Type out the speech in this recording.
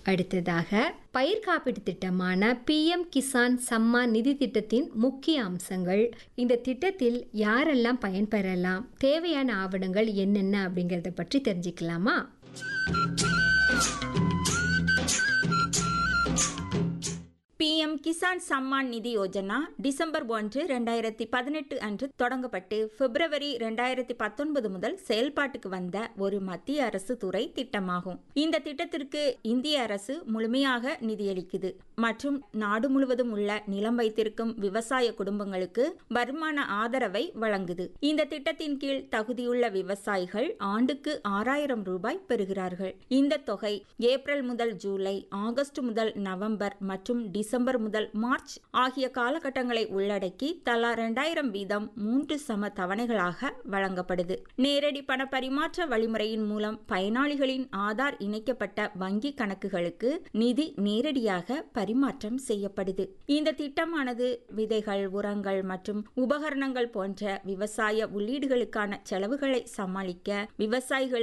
அடுத்ததாக பயிர் காப்பீட்டு திட்டமான பிஎம் கிசான் சம்மான் நிதி திட்டத்தின் முக்கிய அம்சங்கள் இந்த திட்டத்தில் யாரெல்லாம் பயன்பெறலாம் தேவையான ஆவணங்கள் என்னென்ன அப்படிங்கிறத பற்றி தெரிஞ்சுக்கலாமா பிஎம் கிசான் சம்மான் நிதி யோஜனா டிசம்பர் ஒன்று ரெண்டாயிரத்தி பதினெட்டு அன்று தொடங்கப்பட்டு பிப்ரவரி ரெண்டாயிரத்தி பத்தொன்பது முதல் செயல்பாட்டுக்கு வந்த ஒரு மத்திய அரசு துறை திட்டமாகும் இந்த திட்டத்திற்கு இந்திய அரசு முழுமையாக நிதியளிக்குது மற்றும் நாடு முழுவதும் உள்ள நிலம் வைத்திருக்கும் விவசாய குடும்பங்களுக்கு வருமான ஆதரவை வழங்குது இந்த திட்டத்தின் கீழ் தகுதியுள்ள விவசாயிகள் ஆண்டுக்கு ஆறாயிரம் ரூபாய் பெறுகிறார்கள் இந்த தொகை ஏப்ரல் முதல் ஜூலை ஆகஸ்ட் முதல் நவம்பர் மற்றும் டிசம்பர் முதல் மார்ச் ஆகிய காலகட்டங்களை உள்ளடக்கி தலா இரண்டாயிரம் வீதம் மூன்று சம தவணைகளாக வழங்கப்படுது நேரடி பண பரிமாற்ற வழிமுறையின் மூலம் பயனாளிகளின் ஆதார் இணைக்கப்பட்ட வங்கி கணக்குகளுக்கு நிதி நேரடியாக பரிமாற்றம் செய்யப்படுது இந்த திட்டமானது விதைகள் உரங்கள் மற்றும் உபகரணங்கள் போன்ற விவசாய உள்ளீடுகளுக்கான செலவுகளை சமாளிக்க விவசாயிகளுக்கு